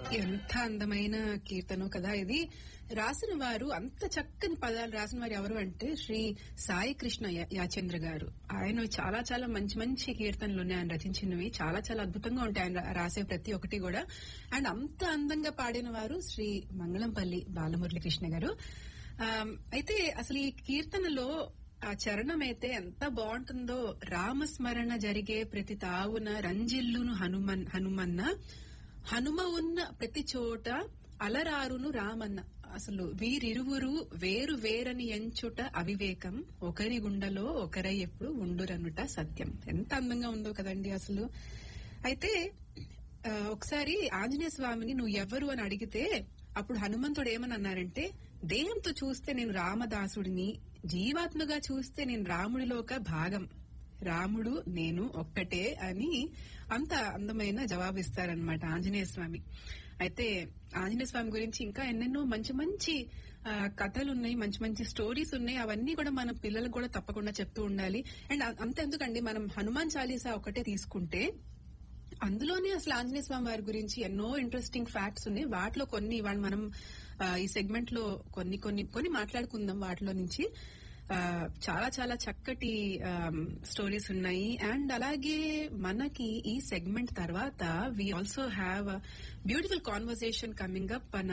ఎంత అందమైన కీర్తనో కదా ఇది రాసిన వారు అంత చక్కని పదాలు రాసిన వారు ఎవరు అంటే శ్రీ సాయి కృష్ణ యా- యాచంద్ర గారు ఆయన చాలా చాలా మంచి మంచి కీర్తనలు ఉన్నాయి ఆయన రచించినవి చాలా చాలా అద్భుతంగా ఉంటాయి ఆయన రా- రాసే ప్రతి ఒక్కటి కూడా అండ్ అంత అందంగా పాడిన వారు శ్రీ మంగళంపల్లి బాలమురళి కృష్ణ గారు ఆమ్, అయితే అసలు ఈ కీర్తనలో ఆ చరణం అయితే ఎంత బాగుంటుందో రామస్మరణ జరిగే ప్రతి తావున రంజిల్లును హనుమన్ హనుమన్న హనుమ ఉన్న ప్రతి చోట అలరారును రామన్న అసలు వీరిరువురు వేరు వేరని ఎంచుట అవివేకం ఒకరి గుండెలో ఒకరై ఎప్పుడు ఉండురనుట సత్యం ఎంత అందంగా ఉందో కదండి అసలు అయితే ఆ, ఒకసారి ఆంజనేయ స్వామిని నువ్వు ఎవరు అని అడిగితే అప్పుడు హనుమంతుడు ఏమని అన్నారంటే దేహంతో చూస్తే నేను రామదాసుడిని జీవాత్మగా చూస్తే నేను రాముడిలో ఒక భాగం రాముడు నేను ఒక్కటే అని అంత అందమైన జవాబిస్తారనమాట ఆంజనేయ స్వామి అయితే ఆంజనేయ స్వామి గురించి ఇంకా ఎన్నెన్నో మంచి మంచి ఆ, కథలు ఉన్నాయి మంచి మంచి స్టోరీస్ ఉన్నాయి అవన్నీ కూడా మన పిల్లలకు కూడా తప్పకుండా చెప్తూ ఉండాలి అండ్ అంత ఎందుకండి మనం హనుమాన్ చాలీసా ఒకటే తీసుకుంటే అందులోనే అసలు ఆంజనేయ స్వామి వారి గురించి ఎన్నో ఇంట్రెస్టింగ్ ఫ్యాక్ట్స్ ఉన్నాయి వాటిలో కొన్ని ఇవాళ మనం ఆ, ఈ సెగ్మెంట్ లో కొన్ని కొన్ని కొన్ని మాట్లాడుకుందాం వాటిలో నుంచి ఆ, చాలా చాలా చక్కటి స్టోరీస్ ఉన్నాయి అండ్ అలాగే మనకి ఈ సెగ్మెంట్ తర్వాత we also have beautiful conversation coming up మన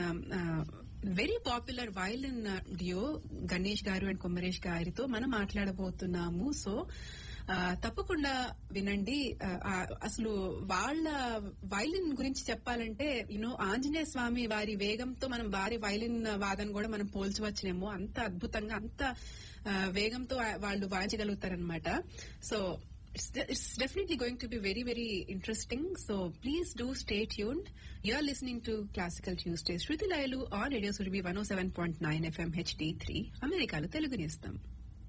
very popular violin duo Ganesh గారు అండ్ కొమ్మరేష్ గారితో మనం మాట్లాడబోతున్నాము సో ఆ, తప్పకుండా వినండి ఆ, ఆ, అసలు వాళ్ళ వైలిన్ గురించి చెప్పాలంటే యూనో ఆంజనేయ స్వామి వారి వేగంతో మనం వారి వైలిన్ వాదన కూడా మనం పోల్చవచ్చునేమో అంత అద్భుతంగా అంత ఆ, వేగంతో ఆ- వాళ్ళు వాయించగలుగుతారనమాట so it's definitely going to be very very interesting so please do stay tuned you are listening to classical Tuesday Sruthi Layalu on radio Surabhi one seven point nine FM HD three అమెరికాలో తెలుగునిస్తాం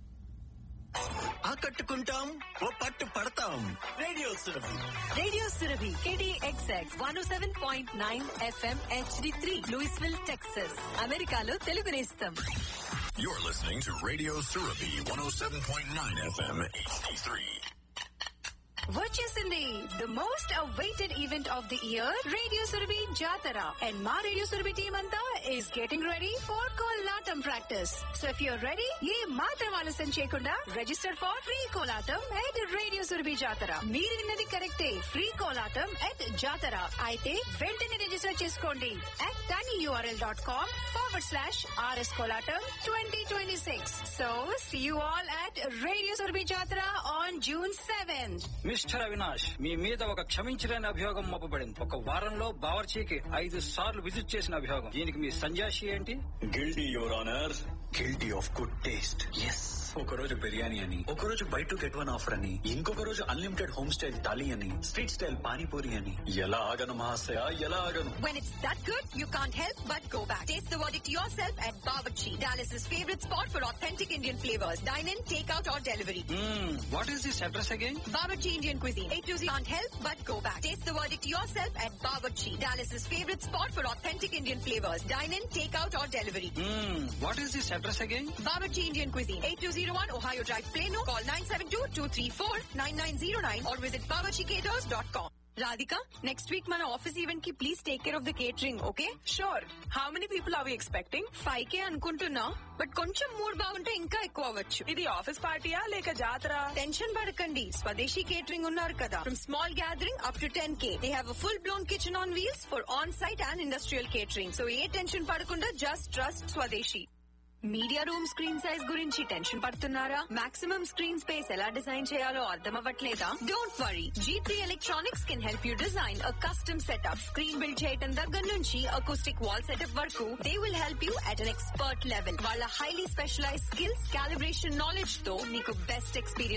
ఆకట్టుకుంటాం ఓ పట్టు పడతాం radio Surabhi Radio Surabhi, KDXX 107.9 FM HD3, Louisville, Texas. అమెరికాలో తెలుగు నేస్తం You're listening to Radio Surabhi 107.9 FM HD3. వచ్చేసింది the most awaited event of the year radio Surabhi Jathara and మా రేడియో సురభి టీమ్ అంతా is getting ready for Kolatam practice so if you're ready ఏ మాత్రం ఆలస్యం చేయకుండా register for free Kolatam at radio Surabhi Jathara మీరు విన్నది కరెక్టే ఫ్రీ కోలాటం ఎట్ జాతర అయితే వెంటనే రిజిస్టర్ చేసుకోండి at tiny URL dot com forward slash RS Kolatam twenty twenty six so see you all at radio Surabhi Jathara on June seventh mister Avinash మీ మీద ఒక క్షమించలేని అభియోగం మోపబడింది ఒక వారంలో బావర్చీకి ఐదు సార్లు విజిట్ చేసిన అభియోగం దీనికి మీ సంజాషి ఏంటి guilty your honour guilty of good taste yes ఒక రోజు బిర్యానీ అని ఒక రోజు buy two get one offer అని ఇంకొక రోజు అన్లిమిటెడ్ హోమ్ స్టైల్ థాలీ అని స్ట్రీట్ స్టైల్ పానీపూరి అని ఎలా ఆగను మహాశయ ఎలా ఆగను When it's that good, you can't help but go back. Taste the verdict yourself at Bawarchi, Dallas's favorite spot for authentic Indian flavors. Dine in, take out or delivery. What is this address again Bawarchi Indian Cuisine. 820 can't help but go back. Taste the verdict yourself at Bawarchi, Dallas's favorite spot for authentic Indian flavors. Dine in, take out or delivery. What is this address again Bawarchi Indian Cuisine. 8201 Ohio Drive, Plano. Call 972-234-9909 or visit bawarchicaters.com. Radhika, next week మన office event కి please take care of the catering okay sure how many people are we expecting five K అనుకుంటున్నా but కొంచెం mood బాగుంటే ఇంకా ఎక్కువ అవ్వచ్చు ఇది office పార్టీయా లేక జాతర టెన్షన్ పడకండి స్వదేశీ కేటరింగ్ ఉన్నారు కదా from small gathering up to ten K they have full blown kitchen on wheels for on site and industrial catering so ఏ టెన్షన్ పడకుండా just trust Swadeshi media room screen size గురించి టెన్షన్ పడుతున్నారా maximum screen space ఎలా design చేయాలో అర్థం అవ్వట్లేదా don't worry GP electronics can help you design a custom setup screen build చేయడం దగ్గర నుంచి అకౌస్టిక్ వాల్ సెటప్ వరకు they will help you at an expert level వాళ్ళ highly specialize skills calibration knowledge తో మీకు బెస్ట్ ఎక్స్పీరియన్స్